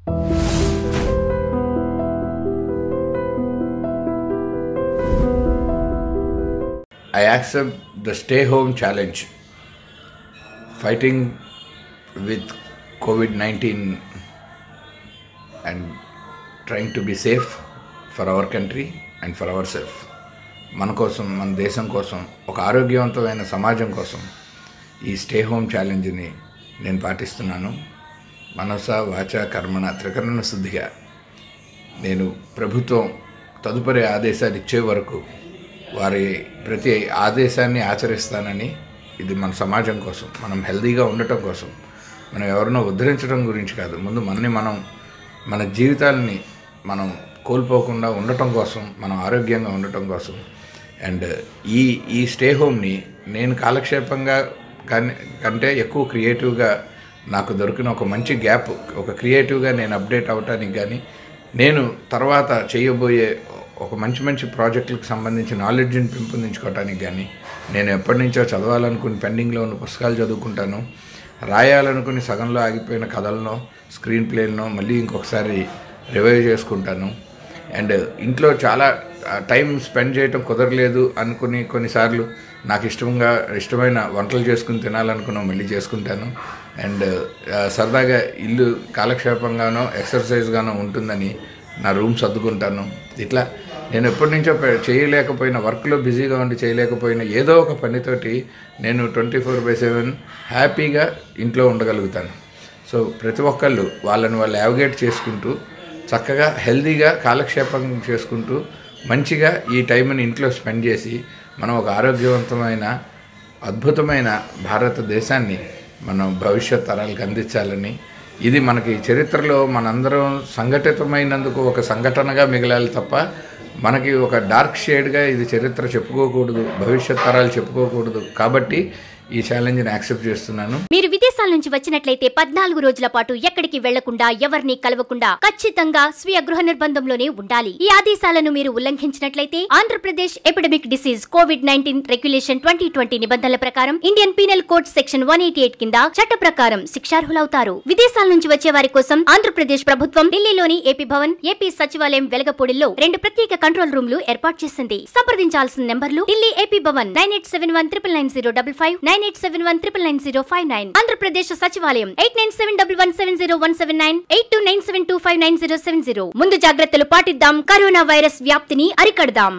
I accept the stay home challenge. Fighting with COVID 19 and trying to be safe for our country and for ourselves. మన కోసం మన దేశం కోసం ఒక ఆరోగ్యవంతమైన సమాజం కోసం ఈ స్టే హోమ్ ఛాలెంజ్ని నేను పాటిస్తున్నాను మనస వాచ కర్మణ త్రికరణ శుద్ధిగా నేను ప్రభుత్వం తదుపరి ఆదేశాలు ఇచ్చే వరకు వారి ప్రతి ఆదేశాన్ని ఆచరిస్తానని ఇది మన సమాజం కోసం మనం హెల్తీగా ఉండటం కోసం మనం ఎవరినో ఉద్ధరించడం గురించి కాదు ముందు మనని మనం మన జీవితాలని మనం కోల్పోకుండా ఉండటం కోసం మనం ఆరోగ్యంగా ఉండటం కోసం అండ్ ఈ ఈ స్టే హోమ్ని నేను కాలక్షేపంగా కానీ కంటే ఎక్కువ క్రియేటివ్గా నాకు దొరికిన ఒక మంచి గ్యాప్ ఒక క్రియేటివ్గా నేను అప్డేట్ అవ్వటానికి కానీ నేను తర్వాత చేయబోయే ఒక మంచి మంచి ప్రాజెక్టులకు సంబంధించి నాలెడ్జ్ని పెంపొందించుకోవటానికి కానీ నేను ఎప్పటి నుంచో చదవాలనుకుని పెండింగ్లో ఉన్న పుస్తకాలు చదువుకుంటాను రాయాలనుకుని సగంలో ఆగిపోయిన కథలను స్క్రీన్ ప్లేలను మళ్ళీ ఇంకొకసారి రివైవ్ చేసుకుంటాను అండ్ ఇంట్లో చాలా టైం స్పెండ్ చేయటం కుదరలేదు అనుకుని కొన్నిసార్లు నాకు ఇష్టంగా ఇష్టమైన వంటలు చేసుకుని తినాలనుకున్నా మళ్ళీ చేసుకుంటాను అండ్ సరదాగా ఇల్లు కాలక్షేపంగానో ఎక్సర్సైజ్గానో ఉంటుందని నా రూమ్ సర్దుకుంటాను ఇట్లా నేను ఎప్పటి నుంచో పె- చేయలేకపోయిన వర్క్లో బిజీగా ఉండి చేయలేకపోయిన ఏదో ఒక పనితోటి నేను ట్వంటీ ఫోర్ బై సెవెన్ హ్యాపీగా ఇంట్లో ఉండగలుగుతాను సో ప్రతి ఒక్కళ్ళు వాళ్ళని వాళ్ళు యావగేట్ చేసుకుంటూ చక్కగా హెల్తీగా కాలక్షేపం చేసుకుంటూ మంచిగా ఈ టైంని ఇంట్లో స్పెండ్ చేసి మనం ఒక ఆరోగ్యవంతమైన అద్భుతమైన భారతదేశాన్ని మనం భవిష్యత్ తరాలకు అందించాలని ఇది మనకి చరిత్రలో మనందరం సంఘటితమైనందుకు ఒక సంఘటనగా మిగలాలి తప్ప మనకి ఒక డార్క్ షేడ్గా ఇది చరిత్ర చెప్పుకోకూడదు భవిష్యత్ తరాలు చెప్పుకోకూడదు కాబట్టి ఈ ఛాలెంజ్ని యాక్సెప్ట్ చేస్తున్నాను మీరు విదేశాల నుంచి వచ్చినట్లయితే పద్నాలుగు రోజుల పాటు ఎక్కడికి వెళ్లకుండా ఎవరిని కలవకుండా ఖచ్చితంగా స్వీయ గృహ నిర్బంధంలోనే ఉండాలి ఈ ఆదేశాలను మీరు ఉల్లంఘించినట్లయితే Andhra Pradesh epidemic disease Covid nineteen regulation twenty twenty నిబంధనల ప్రకారం Indian penal code section one eighty eight కింద చట్ట ప్రకారం శిక్షార్హులవుతారు విదేశాల నుంచి వచ్చే వారి కోసం ఆంధ్రప్రదేశ్ ప్రభుత్వం ఢిల్లీలోని ఏపీ భవన్ ఏపీ సచివాలయం వెలగపూడిలో రెండు ప్రత్యేక కంట్రోల్ రూమ్లు ఏర్పాటు చేసింది సంప్రదించాల్సిన నెంబర్లు Delhi AP Bhavan nine eight seven one triple nine zero double five nine eight seven one triple nine zero five nine Andhra Pradesh సచివాలయం eight nine seven double one seven zero one seven nine eight two nine seven two five nine zero seven zero ముందు జాగ్రత్తలు పాటిద్దాం corona virus వ్యాప్తిని అరికడదాం